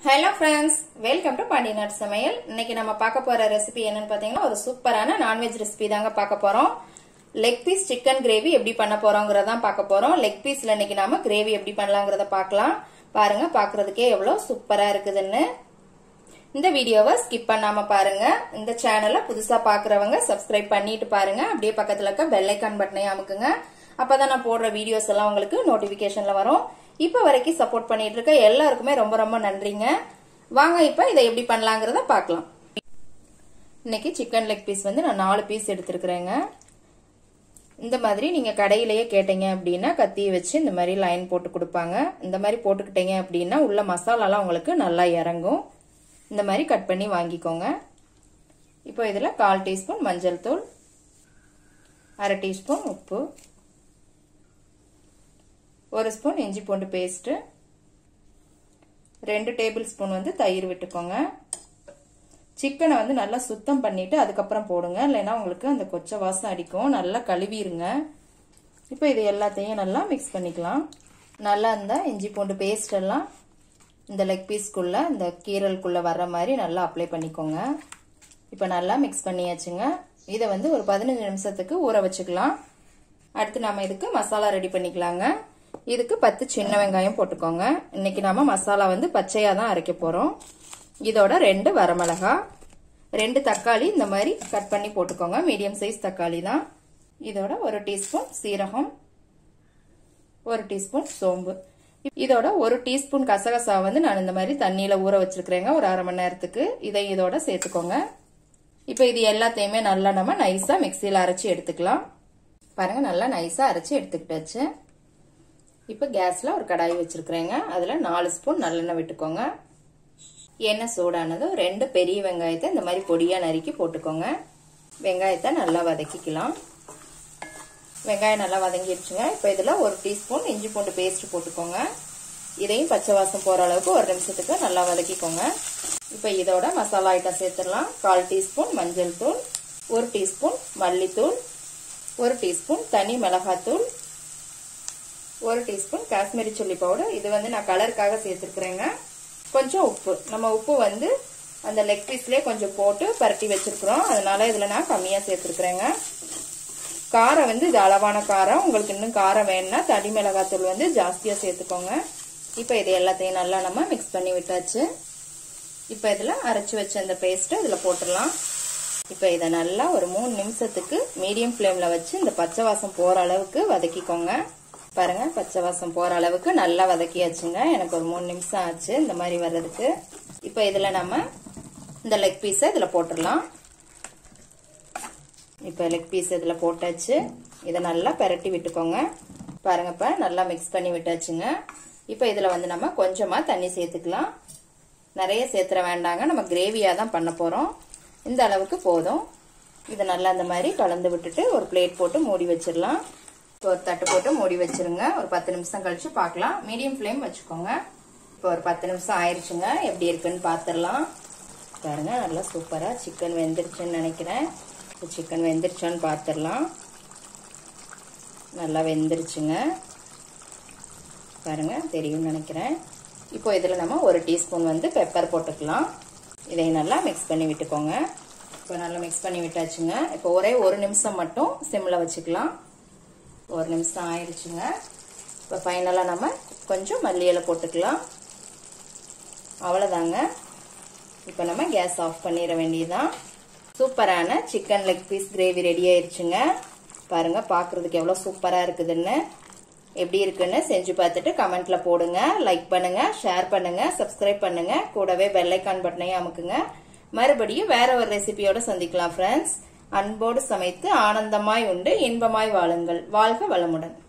hello friends welcome to Pandiyanad Samayal இன்னைக்கு நம்ம பார்க்க போற ரெசிபி என்னன்னு பாத்தீங்கன்னா ஒரு சூப்பரான நான்வெஜ் ரெசிபி தாங்க பார்க்க போறோம் லெக் பீஸ் சிக்கன் கிரேவி எப்படி பண்ண போறோங்கிறதான் பார்க்க போறோம் லெக் பீஸ்ல இன்னைக்கு நாம கிரேவி எப்படி பண்ணலாங்கிறத பார்க்கலாம் பாருங்க பார்க்கிறதுக்கே எவ்வளவு சூப்பரா இருக்குதுன்னு இந்த வீடியோவை ஸ்கிப் பண்ணாம பாருங்க இந்த சேனலை புதுசா பாக்குறவங்க சப்ஸ்கிரைப் பண்ணிட்டு பாருங்க அப்படியே பக்கத்துல இருக்க பெல் ஐக்கான் பட்டனையும் அமுக்குங்க அப்பதான் நான் போடுற வீடியோஸ் எல்லாம் உங்களுக்கு நோட்டிபிகேஷன்ல வரும் இப்ப வரைக்கும் சப்போர்ட் பண்ணிட்டு இருக்க எல்லாருக்குமே ரொம்ப ரொம்ப நன்றிங்க வாங்க இப்ப இதை எப்படி பண்ணலாங்கிறத பார்க்கலாம் இன்னைக்கு சிக்கன் லெக் பீஸ் வந்து நான் நாலு பீஸ் எடுத்திருக்கிறேங்க இந்த மாதிரி நீங்க கடையிலேயே கேட்டீங்க அப்படின்னா கத்தியை வச்சு இந்த மாதிரி லைன் போட்டு கொடுப்பாங்க இந்த மாதிரி போட்டுக்கிட்டீங்க அப்படின்னா உள்ள மசாலாலாம் உங்களுக்கு நல்லா இறங்கும் இந்த மாதிரி கட் பண்ணி வாங்கிக்கோங்க இப்போ இதில் கால் டீஸ்பூன் மஞ்சள் தூள் அரை டீஸ்பூன் உப்பு ஒரு ஸ்பூன் இஞ்சி பூண்டு பேஸ்ட்டு ரெண்டு டேபிள் ஸ்பூன் வந்து தயிர் விட்டுக்கோங்க சிக்கனை வந்து நல்லா சுத்தம் பண்ணிட்டு அதுக்கப்புறம் போடுங்க இல்லைன்னா உங்களுக்கு அந்த கொச்சை வாசம் அடிக்கும் நல்லா கழுவிடுங்க இப்போ இது எல்லாத்தையும் நல்லா மிக்ஸ் பண்ணிக்கலாம் நல்லா இந்த இஞ்சி பூண்டு பேஸ்ட் எல்லாம் இந்த லெக் பீஸ்க்குள்ள இந்த கீரலுக்குள்ள வர்ற மாதிரி நல்லா அப்ளை பண்ணிக்கோங்க இப்போ நல்லா மிக்ஸ் பண்ணியாச்சுங்க இதை வந்து ஒரு பதினஞ்சு நிமிஷத்துக்கு ஊற வச்சுக்கலாம் அடுத்து நாம இதுக்கு மசாலா ரெடி பண்ணிக்கலாங்க இதுக்கு பத்து சின்ன வெங்காயம் போட்டுக்கோங்க இன்னைக்கு நாம மசாலா வந்து பச்சையா தான் அரைக்க போறோம் இதோட ரெண்டு வரமிளகா ரெண்டு தக்காளி இந்த மாதிரி கட் பண்ணி போட்டுக்கோங்க மீடியம் சைஸ் தக்காளி தான் இதோட ஒரு டீஸ்பூன் சீரகம் ஒரு டீஸ்பூன் சோம்பு இதோட ஒரு டீஸ்பூன் கசகசா வந்து நான் இந்த மாதிரி தண்ணியில ஊற வச்சிருக்கிறேங்க ஒரு அரை மணி நேரத்துக்கு இதை இதோட சேர்த்துக்கோங்க இப்போ இது எல்லாத்தையுமே நல்லா நம்ம நைஸா மிக்சியில் அரைச்சி எடுத்துக்கலாம் பாருங்க நல்லா நைஸா அரைச்சி எடுத்துக்கிட்டாச்சு இப்போ கேஸ்ல ஒரு கடாய் வச்சிருக்கிறேங்க அதுல நாலு ஸ்பூன் நல்லெண்ணெய் விட்டுக்கோங்க எண்ணெய் சூடானதும் ரெண்டு பெரிய வெங்காயத்தை இந்த மாதிரி பொடியா நறுக்கி போட்டுக்கோங்க வெங்காயத்தை நல்லா வதக்கிக்கலாம் வெங்காயம் நல்லா வதங்கிடுச்சுங்க இப்போ இதில் ஒரு டீஸ்பூன் இஞ்சி பூண்டு பேஸ்ட் போட்டுக்கோங்க இதையும் பச்சை வாசம் போகிற அளவுக்கு ஒரு நிமிஷத்துக்கு நல்லா வதக்கிக்கோங்க இப்போ இதோட மசாலா ஐட்டம் சேர்த்துடலாம் கால் டீஸ்பூன் மஞ்சள் தூள் ஒரு டீஸ்பூன் மல்லித்தூள் ஒரு டீஸ்பூன் தனி மிளகாத்தூள் ஒரு டீஸ்பூன் காஷ்மீரி சில்லி பவுடர் இது வந்து நான் கலருக்காக சேர்த்துருக்குறேங்க கொஞ்சம் உப்பு நம்ம உப்பு வந்து அந்த லெக் பீஸ்லேயே கொஞ்சம் போட்டு பரட்டி வச்சிருக்கிறோம் அதனால இதில் நான் கம்மியாக சேர்த்துருக்குறேங்க காரம் வந்து இது அளவான காரம் உங்களுக்கு இன்னும் காரம் வேணும்னா தனி மிளகாத்தூள் வந்து ஜாஸ்தியாக சேர்த்துக்கோங்க இப்போ இது எல்லாத்தையும் நல்லா நம்ம மிக்ஸ் பண்ணி விட்டாச்சு இப்போ இதில் அரைச்சி வச்ச அந்த பேஸ்ட்டை இதில் போட்டுடலாம் இப்போ இதை நல்லா ஒரு மூணு நிமிஷத்துக்கு மீடியம் ஃப்ளேமில் வச்சு இந்த பச்சை வாசம் போகிற அளவுக்கு வதக்கிக்கோங்க பாருங்க பச்சை வாசம் போகிற அளவுக்கு நல்லா வதக்கியாச்சுங்க எனக்கு ஒரு மூணு நிமிஷம் ஆச்சு இந்த மாதிரி வர்றதுக்கு இப்போ இதில் நம்ம இந்த லெக் பீஸை இதில் போட்டுடலாம் இப்போ லெக் பீஸ் இதில் போட்டாச்சு இதை நல்லா பெரட்டி விட்டுக்கோங்க பாருங்க இப்போ நல்லா மிக்ஸ் பண்ணி விட்டாச்சுங்க இப்போ இதில் வந்து நம்ம கொஞ்சமாக தண்ணி சேர்த்துக்கலாம் நிறைய சேர்த்துற வேண்டாங்க நம்ம கிரேவியாக தான் பண்ண போகிறோம் இந்த அளவுக்கு போதும் இதை நல்லா அந்த மாதிரி கலந்து விட்டுட்டு ஒரு பிளேட் போட்டு மூடி வச்சிடலாம் இப்போ ஒரு தட்டு போட்டு மூடி வச்சிருங்க ஒரு பத்து நிமிஷம் கழிச்சு பார்க்கலாம் மீடியம் ஃப்ளேம் வச்சுக்கோங்க இப்போ ஒரு பத்து நிமிஷம் ஆயிடுச்சுங்க எப்படி இருக்குன்னு பார்த்துடலாம் பாருங்க நல்லா சூப்பராக சிக்கன் வெந்துருச்சுன்னு நினைக்கிறேன் இப்போ சிக்கன் வெந்துருச்சான்னு பார்த்துடலாம் நல்லா வெந்துருச்சுங்க பாருங்க தெரியும்னு நினைக்கிறேன் இப்போ இதில் நம்ம ஒரு டீஸ்பூன் வந்து பெப்பர் போட்டுக்கலாம் இதை நல்லா மிக்ஸ் பண்ணி விட்டுக்கோங்க இப்போ நல்லா மிக்ஸ் பண்ணி விட்டாச்சுங்க இப்போ ஒரே ஒரு நிமிஷம் மட்டும் சிம்மில் வச்சுக்கலாம் ஒரு நிமிஷம் ஆயிடுச்சுங்க இப்போ ஃபைனலாக நம்ம கொஞ்சம் மல்லி இலை போட்டுக்கலாம் அவ்வளோதாங்க இப்போ நம்ம கேஸ் ஆஃப் பண்ணிட வேண்டியதுதான் சூப்பரான chicken leg piece gravy ready ஆயிடுச்சுங்க பாருங்க பார்க்கறதுக்கு எவ்வளோ சூப்பராக இருக்குதுன்னு எப்படி இருக்குன்னு செஞ்சு பார்த்துட்டு கமெண்ட்ல போடுங்க லைக் பண்ணுங்க ஷேர் பண்ணுங்க சப்ஸ்கிரைப் பண்ணுங்க கூடவே பெல்லைக்கான் பட்டனையும் அமுக்குங்க மறுபடியும் வேற ஒரு ரெசிபியோட சந்திக்கலாம் ஃப்ரெண்ட்ஸ் அன்போடு சமைத்து ஆனந்தமாய் உண்டு இன்பமாய் வாழுங்கள் வாழ்க வளமுடன்